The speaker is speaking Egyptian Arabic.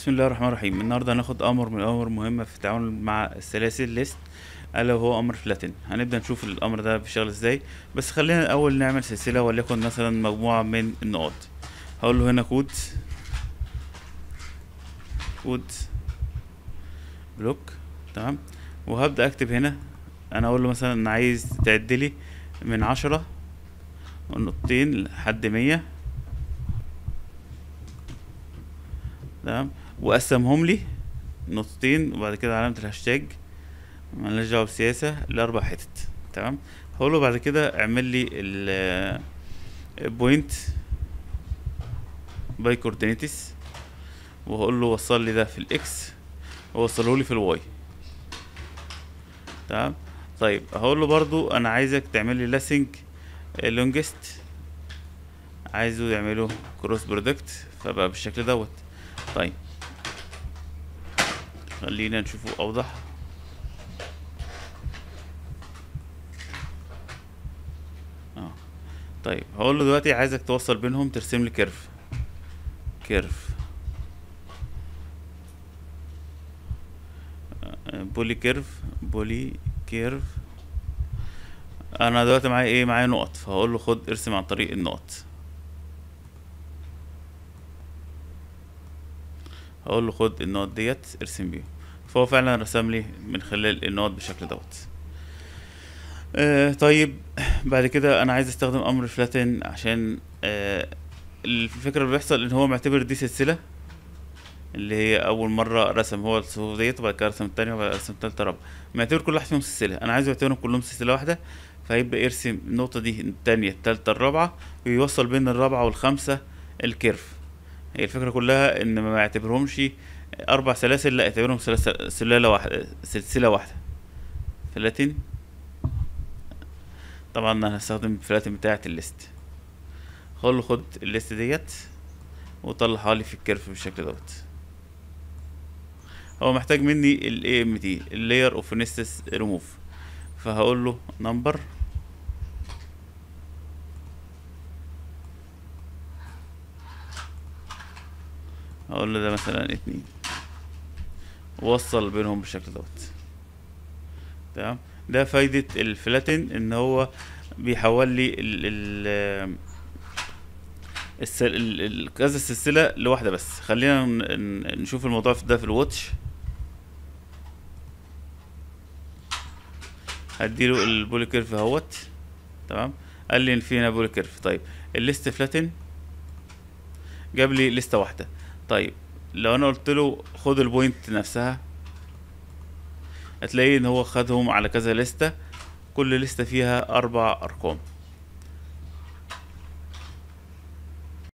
بسم الله الرحمن الرحيم النهارده هناخد امر من الامر مهمه في التعامل مع السلاسل ليست الا وهو امر فلاتن هنبدا نشوف الامر ده بيشتغل ازاي بس خلينا الاول نعمل سلسله وليكن مثلا مجموعه من النقاط هقول له هنا كود كود بلوك تمام وهبدا اكتب هنا انا اقول له مثلا انا عايز تعدلي من عشرة نقطتين لحد مية تمام وقسمهم لي نقطتين وبعد كده علامة الهاشتاج ملناش دعوة بالسياسة لأربع حتت تمام هقوله بعد كده اعمل لي ال بوينت باي كوردينيتس وهقول له وصل لي ده في الاكس ووصله لي في الواي تمام طيب هقول له برضو انا عايزك تعمل لي لاسنج لونجست عايزه يعمله كروس برودكت فبقى بالشكل دوت طيب خلينا نشوفه اوضح اه طيب هقول له دلوقتي عايزك توصل بينهم ترسم لي كيرف كيرف بولي كيرف بولي كيرف انا دلوقتي معايا ايه معايا نقط فهقول له خد ارسم عن طريق النقط هقول له خد النقط ديت ارسم بيهم فهو فعلا رسم لي من خلال النقط بالشكل دوت آه طيب بعد كده انا عايز استخدم امر فلاتن عشان آه الفكره اللي بيحصل ان هو معتبر دي سلسله اللي هي اول مره رسم هو الصفوف ديت وبعد كده رسم التانية وبعد كده رسم التالتة رابعة معتبر كل واحد فيهم سلسله انا عايزه يعتبرهم كلهم سلسله واحده فيبدا يرسم النقطه دي التانية التالتة الرابعه ويوصل بين الرابعه والخامسه الكيرف هي الفكره كلها ان ما يعتبرهمش اربع سلاسل لا يعتبرهم سلاسل سلاله واحده سلسله واحده فلاتين طبعا انا هستخدم الفلاتين بتاعه الليست هقول له خد الليست ديت وطلعها لي في الكيرف بالشكل دوت هو محتاج مني ال ام تي اللاير اوف نستس ريموف فهقول له نمبر هقول له ده مثلا اتنين وصل بينهم بالشكل دوت تمام ده فايدة الفلاتن ان هو بيحول لي ال ال السل... ال... ال... كذا سلسلة لواحدة بس خلينا ن... نشوف الموضوع في ده في الواتش هديله البولي كيرف اهوت تمام قال لي ان في هنا بولي كيرف طيب الليست فلاتن جاب لي لستة واحدة طيب لو انا قلت له خد البوينت نفسها هتلاقي ان هو خدهم على كذا لستة كل لستة فيها اربع ارقام